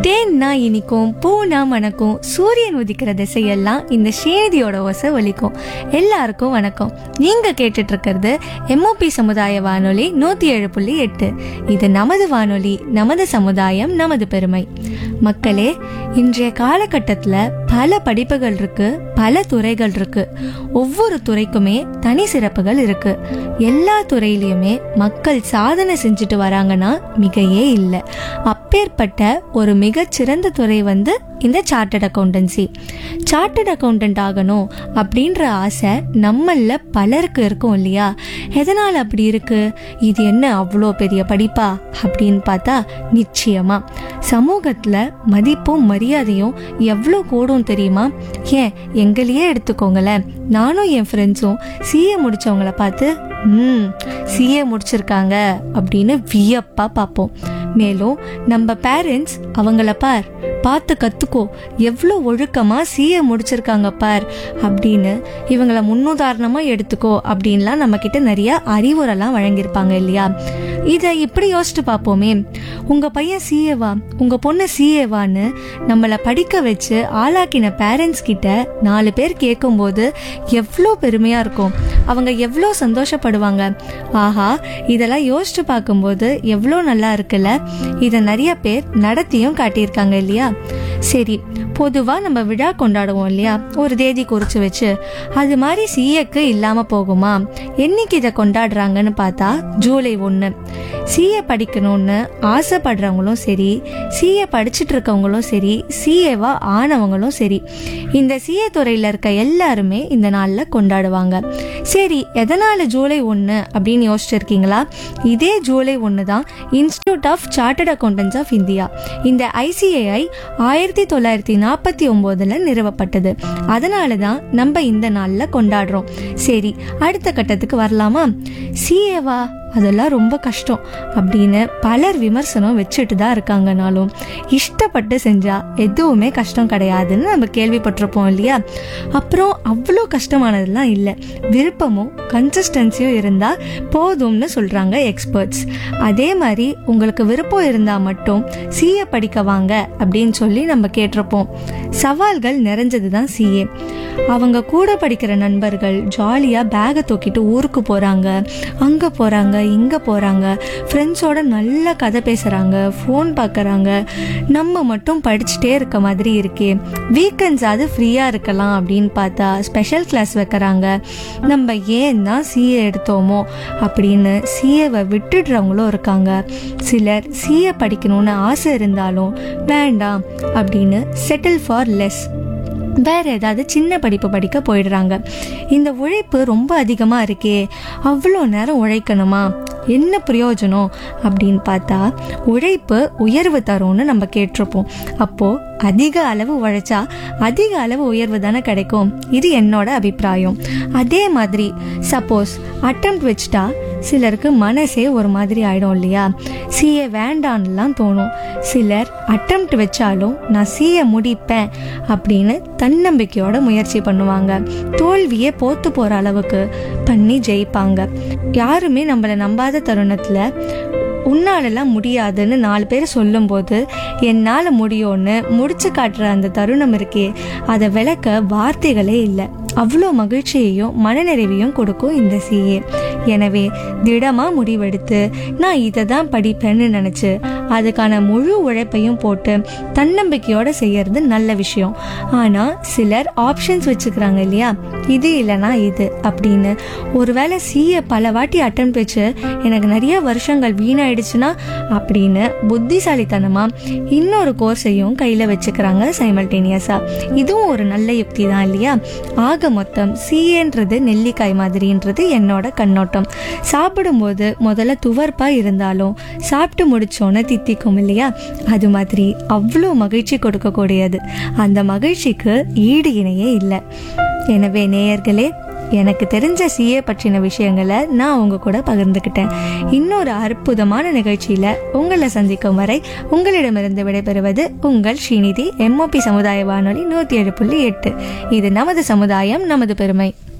தேன்னா இனிக்கும் பூனா மணக்கும் சூரியன் உதிக்கிற திசையெல்லாம் இந்த சேதியோட ஒசை ஒலிக்கும் எல்லாருக்கும் வணக்கம் நீங்க கேட்டுட்டு இருக்கிறது எம்ஓபி சமுதாய வானொலி நூத்தி ஏழு புள்ளி எட்டு இது நமது வானொலி நமது சமுதாயம் நமது பெருமை மக்களே இன்றைய காலகட்டத்துல பல படிப்புகள் இருக்கு பல துறைகள் இருக்கு ஒவ்வொரு துறைக்குமே தனி சிறப்புகள் இருக்கு எல்லா துறையிலயுமே மக்கள் சாதனை செஞ்சுட்டு வராங்கன்னா மிகையே இல்லை அப்பேற்பட்ட ஒரு மிகச்சிறந்த துறை வந்து இந்த சார்ட்டர்ட் அக்கௌண்டன்சி சார்ட்டர்ட் அக்கௌண்டன்ட் ஆகணும் அப்படின்ற ஆசை நம்மள பலருக்கு இருக்கும் இல்லையா எதனால் அப்படி இருக்கு இது என்ன அவ்வளோ பெரிய படிப்பா அப்படின்னு பார்த்தா நிச்சயமா சமூகத்துல மதிப்பும் மரியாதையும் எவ்வளோ கூடும் தெரியுமா ஏன் எங்களையே எடுத்துக்கோங்களேன் நானும் என் ஃப்ரெண்ட்ஸும் சிஏ முடிச்சவங்கள பார்த்து ம் சிஏ முடிச்சிருக்காங்க அப்படின்னு வியப்பா பார்ப்போம் மேலும் நம்ம பேரண்ட்ஸ் அவங்கள பார் பார்த்து கத்துக்கோ எவ்வளோ ஒழுக்கமா சிஏ முடிச்சிருக்காங்க பார் அப்படின்னு இவங்கள முன்னுதாரணமா எடுத்துக்கோ அப்படின்லாம் நம்ம கிட்ட நிறைய அறிவுரைலாம் வழங்கியிருப்பாங்க இல்லையா இதை இப்படி யோசிச்சு பார்ப்போமே உங்க பையன் சிஏவா உங்க பொண்ணு சிஏவான்னு நம்மளை படிக்க வச்சு ஆளாக்கின பேரண்ட்ஸ் கிட்ட நாலு பேர் கேட்கும்போது எவ்வளோ பெருமையா இருக்கும் அவங்க எவ்வளோ சந்தோஷப்படுவாங்க ஆஹா இதெல்லாம் யோசிச்சு பார்க்கும்போது எவ்வளோ நல்லா இருக்குல்ல இதை நிறைய பேர் நடத்தியும் காட்டியிருக்காங்க இல்லையா சரி பொதுவா நம்ம விழா கொண்டாடுவோம் இல்லையா ஒரு தேதி குறிச்சு வச்சு அது மாதிரி சிஏக்கு இல்லாம போகுமா என்னைக்கு இதை கொண்டாடுறாங்கன்னு பார்த்தா ஜூலை ஒன்று சிஏ படிக்கணும்னு ஆசைப்படுறவங்களும் சரி சிஏ படிச்சுட்டு இருக்கவங்களும் சரி சிஏவா ஆனவங்களும் சரி இந்த சிஏ துறையில் இருக்க எல்லாருமே இந்த நாளில் கொண்டாடுவாங்க சரி எதனால ஜூலை ஒன்று அப்படின்னு யோசிச்சிருக்கீங்களா இதே ஜூலை ஒன்று தான் institute of chartered accountants of India இந்த ஐசிஏஐ ஆயிரத்தி தொள்ளாயிரத்தி நாற்பத்தி ஒம்போதுல நிறுவப்பட்டது அதனால தான் நம்ம இந்த நாளில் கொண்டாடுறோம் சரி அடுத்த கட்டத்துக்கு வரலாமா சிஏவா அதெல்லாம் ரொம்ப கஷ்டம் அப்படின்னு பலர் விமர்சனம் வச்சுட்டு தான் இருக்காங்கனாலும் இஷ்டப்பட்டு செஞ்சா எதுவுமே கஷ்டம் கிடையாதுன்னு நம்ம கேள்விப்பட்டிருப்போம் இல்லையா அப்புறம் அவ்வளோ கஷ்டமானதெல்லாம் இல்லை விருப்பமும் கன்சிஸ்டன்சியும் இருந்தால் போதும்னு சொல்கிறாங்க எக்ஸ்பர்ட்ஸ் அதே மாதிரி உங்களுக்கு விருப்பம் இருந்தால் மட்டும் சிஏ படிக்க வாங்க அப்படின்னு சொல்லி நம்ம கேட்டிருப்போம் சவால்கள் நிறைஞ்சது தான் சிஏ அவங்க கூட படிக்கிற நண்பர்கள் ஜாலியாக பேகை தூக்கிட்டு ஊருக்கு போகிறாங்க அங்கே போகிறாங்க இங்கே போகிறாங்க ஃப்ரெண்ட்ஸோட நல்ல கதை பேசுகிறாங்க ஃபோன் பார்க்குறாங்க நம்ம மட்டும் படிச்சுட்டே இருக்க மாதிரி இருக்கே வீக்கெண்ட்ஸ் அது ஃப்ரீயாக இருக்கலாம் அப்படின்னு பார்த்தா ஸ்பெஷல் கிளாஸ் வைக்கிறாங்க நம்ம ஏன் தான் சிஏ எடுத்தோமோ அப்படின்னு சிஏவை விட்டுடுறவங்களும் இருக்காங்க சிலர் சிஏ படிக்கணும்னு ஆசை இருந்தாலும் வேண்டாம் அப்படின்னு செட்டில் ஃபார் லெஸ் வேற ஏதாவது சின்ன படிப்பு படிக்க போயிடுறாங்க இந்த உழைப்பு ரொம்ப அதிகமாக இருக்கே அவ்வளோ நேரம் உழைக்கணுமா என்ன பிரயோஜனம் அப்படின்னு பார்த்தா உழைப்பு உயர்வு தரும்னு நம்ம கேட்டிருப்போம் அப்போ அதிக அளவு உழைச்சா அதிக அளவு உயர்வு தானே கிடைக்கும் இது என்னோட அபிப்பிராயம் அதே மாதிரி சப்போஸ் அட்டம் வச்சுட்டா சிலருக்கு மனசே ஒரு மாதிரி ஆயிடும் இல்லையா சிஏ வேண்டான்லாம் தோணும் சிலர் அட்டம் வச்சாலும் நான் சிஏ முடிப்பேன் அப்படின்னு தன்னம்பிக்கையோட முயற்சி பண்ணுவாங்க தோல்வியே போத்து போற அளவுக்கு பண்ணி ஜெயிப்பாங்க யாருமே நம்மளை நம்பாத தருணத்துல உன்னாலெல்லாம் முடியாதுன்னு நாலு பேர் சொல்லும்போது என்னால் முடியும்னு முடிச்சு காட்டுற அந்த தருணம் இருக்கே அதை விளக்க வார்த்தைகளே இல்லை அவ்வளோ மகிழ்ச்சியையும் மனநிறைவையும் கொடுக்கும் இந்த சிஏ எனவே திடமா முடிவெடுத்து நான் இதை தான் படிப்பேன்னு நினச்சி அதுக்கான முழு உழைப்பையும் போட்டு தன்னம்பிக்கையோட செய்யறது நல்ல விஷயம் ஆனால் சிலர் ஆப்ஷன்ஸ் வச்சுக்கிறாங்க இல்லையா இது இல்லைனா இது அப்படின்னு ஒருவேளை சிஏ பல வாட்டி அட்டம் வச்சு எனக்கு நிறைய வருஷங்கள் வீணாயிடுச்சுன்னா அப்படின்னு புத்திசாலித்தனமா இன்னொரு கோர்ஸையும் கையில் வச்சுக்கிறாங்க சைமல்டேனியஸாக இதுவும் ஒரு நல்ல யுக்தி தான் இல்லையா ஆக மொத்தம் சிஏன்றது நெல்லிக்காய் மாதிரின்றது என்னோட கண்ணோட்டம் சாப்பிடும்போது முதல்ல துவர்ப்பா இருந்தாலும் சாப்பிட்டு முடிச்சோன்னே தித்திக்கும் இல்லையா அது மாதிரி அவ்வளோ மகிழ்ச்சி கொடுக்கக்கூடியது அந்த மகிழ்ச்சிக்கு ஈடு இணையே இல்லை எனவே நேயர்களே எனக்கு தெரிஞ்ச சிஏ பற்றின விஷயங்களை நான் உங்க கூட பகிர்ந்துக்கிட்டேன் இன்னொரு அற்புதமான நிகழ்ச்சியில உங்களை சந்திக்கும் வரை உங்களிடமிருந்து விடைபெறுவது உங்கள் ஸ்ரீநிதி எம்ஓபி சமுதாய வானொலி நூத்தி ஏழு புள்ளி எட்டு இது நமது சமுதாயம் நமது பெருமை